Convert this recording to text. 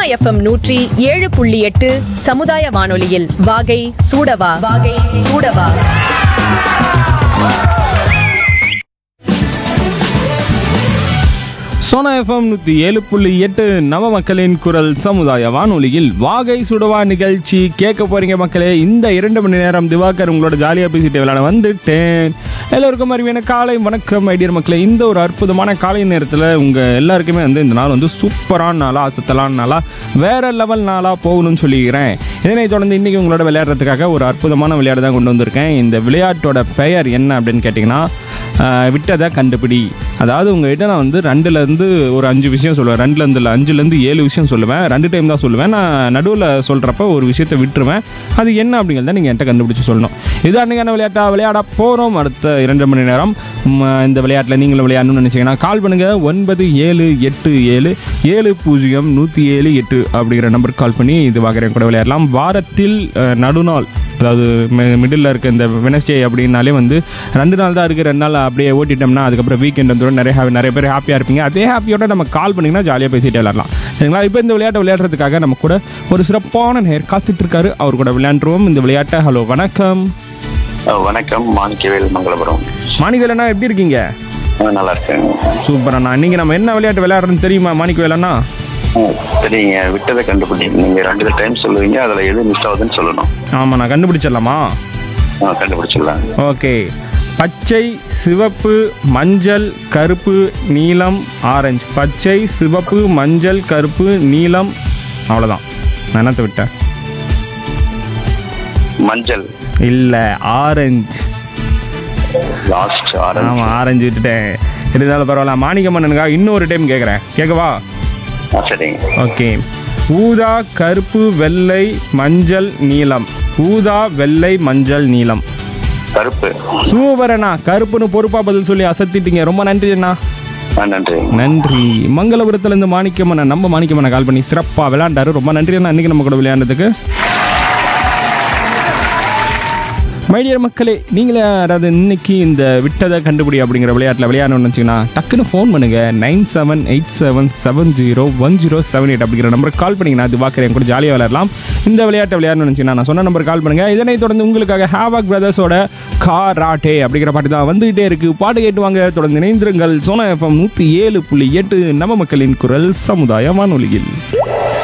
FM நூற்றி ஏழு புள்ளி எட்டு சமுதாய வானொலியில் வாகை சூடவா வாகை சூடவா சோனா எஃப்எம் நூற்றி ஏழு புள்ளி எட்டு நவ மக்களின் குரல் சமுதாய வானொலியில் வாகை சுடவா நிகழ்ச்சி கேட்க போறீங்க மக்களே இந்த இரண்டு மணி நேரம் திவாகர் உங்களோட ஜாலியாக பேசிட்டு விளையாட வந்துட்டேன் எல்லோருக்கும் அறிவியான காலை வணக்கம் ஐடியர் மக்களே இந்த ஒரு அற்புதமான காலை நேரத்தில் உங்கள் எல்லாருக்குமே வந்து இந்த நாள் வந்து சூப்பரான நாளா அசத்தலான நாளா வேற லெவல் நாளாக போகணும்னு சொல்லிக்கிறேன் இதனைத் தொடர்ந்து இன்றைக்கி உங்களோட விளையாடுறதுக்காக ஒரு அற்புதமான விளையாட்டு தான் கொண்டு வந்திருக்கேன் இந்த விளையாட்டோட பெயர் என்ன அப்படின்னு கேட்டிங்கன்னா ஆஹ் விட்டதை கண்டுபிடி அதாவது உங்ககிட்ட நான் வந்து ரெண்டுலேருந்து ஒரு அஞ்சு விஷயம் சொல்லுவேன் ரெண்டுலேருந்து இல்லை அஞ்சுலேருந்து ஏழு விஷயம் சொல்லுவேன் ரெண்டு டைம் தான் சொல்லுவேன் நான் நடுவில் சொல்கிறப்ப ஒரு விஷயத்தை விட்டுருவேன் அது என்ன அப்படிங்கிறத நீங்கள் என்கிட்ட கண்டுபிடிச்சு சொல்லணும் இது அன்றைக்கான விளையாட்டா விளையாட போகிறோம் அடுத்த இரண்டு மணி நேரம் ம், இந்த விளையாட்டில் நீங்களும் விளையாடணும்னு நினச்சிங்கன்னா கால் பண்ணுங்கள் ஒன்பது ஏழு எட்டு ஏழு ஏழு பூஜ்ஜியம் நூற்றி ஏழு எட்டு அப்படிங்கிற நம்பருக்கு கால் பண்ணி இது வாங்குறேன் கூட விளையாடலாம் வாரத்தில் அஹ், நடுநாள் அதாவது மிடில் இருக்க இந்த வெனஸ்டே அப்படின்னாலே வந்து ரெண்டு நாள் தான் இருக்குது ரெண்டு நாள் அப்படியே ஓட்டிட்டோம்னா அதுக்கப்புறம் வீக்கெண்ட் வந்துடும் நிறைய ha- நிறைய பேர் ஹாப்பியாக இருப்பீங்க அதே ஹாப்பியோட நம்ம கால் பண்ணிங்கன்னா ஜாலியாக பேசிட்டு விளையாடலாம் சரிங்களா இப்போ இந்த விளையாட்டை விளையாடுறதுக்காக நம்ம கூட ஒரு சிறப்பான நேர் காத்துட்டு இருக்காரு அவர் கூட விளையாண்டுருவோம் இந்த விளையாட்டை ஹலோ வணக்கம் அஹ் வணக்கம் மாணிக்கவேல் மங்களபுரம் மாணிக்கவேலண்ணா எப்படி இருக்கீங்க அஹ் நல்லா இருக்கேன் சூப்பர் அண்ணா நீங்கள் நம்ம என்ன விளையாட்டு விளையாடுறோன்னு தெரியுமா மாணிக்கவேலண்ணா அஹ் சரிங்க விட்டதை கண்டுபிடி நீங்க ரெண்டு டைம் சொல்லுவீங்க அதுல எது மிஸ் ஆகுதுன்னு சொல்லணும் ஆமாம் நான் கண்டுபிடிச்சிடலாமா அஹ் கண்டுபிடிச்சிடலாம் ஓகே பச்சை சிவப்பு மஞ்சள் கருப்பு நீலம் ஆரஞ்சு பச்சை சிவப்பு மஞ்சள் கருப்பு நீலம் அவ்வளோதான் நான் என்னத்தை விட்டேன் மஞ்சள் இல்லை ஆரஞ்சு லாஸ்ட் ஆரஞ்சு ஆமாம் ஆரஞ்சு விட்டுட்டேன் இருந்தாலும் பரவாயில்ல மாணிக்க மன்னனுக்கா இன்னொரு டைம் கேட்குறேன் கேட்கவா அஹ் சரிங்க ஓகே ஊதா கருப்பு வெள்ளை மஞ்சள் நீலம் ஊதா வெள்ளை மஞ்சள் நீலம் கருப்பு சூப்பர் அண்ணா கருப்புன்னு பொறுப்பா பதில் சொல்லி அசத்திட்டீங்க ரொம்ப நன்றி அண்ணா அஹ் நன்றி நன்றி மங்களபுரத்துல இருந்து மாணிக்கம்மனை நம்ம மாணிக்கம்மனை கால் பண்ணி சிறப்பா விளையாண்டாரு ரொம்ப நன்றி அண்ணா இன்னைக்கு நம்ம கூட விளையாண்டதுக்கு மைடியர் மக்களே நீங்களே அதாவது இன்னைக்கு இந்த விட்டதை கண்டுபிடி அப்படிங்கிற விளையாட்டில் விளையாடணும்னு வச்சிங்கன்னா டக்குன்னு ஃபோன் பண்ணுங்க nine seven eight seven seven zero one zero seven eight அப்படிங்கிற நம்பருக்கு கால் பண்ணிங்கன்னா அது பார்க்குறேன் கூட ஜாலியாக விளையாடலாம் இந்த விளையாட்டை விளையாடணும்னு வச்சிங்கன்னா நான் சொன்ன நம்பர் கால் பண்ணுங்க இதனைத் தொடர்ந்து உங்களுக்காக ஹேவாக் பிரதர்ஸோட காராட்டே அப்படிங்கிற பாட்டு தான் வந்துகிட்டே இருக்கு பாட்டு கேட்டு வாங்க தொடர்ந்து இணைந்திருங்கள் சோனா எஃப்எம் நூற்றி ஏழு புள்ளி எட்டு நம்ம மக்களின் குரல் சமுதாய வானொலியில்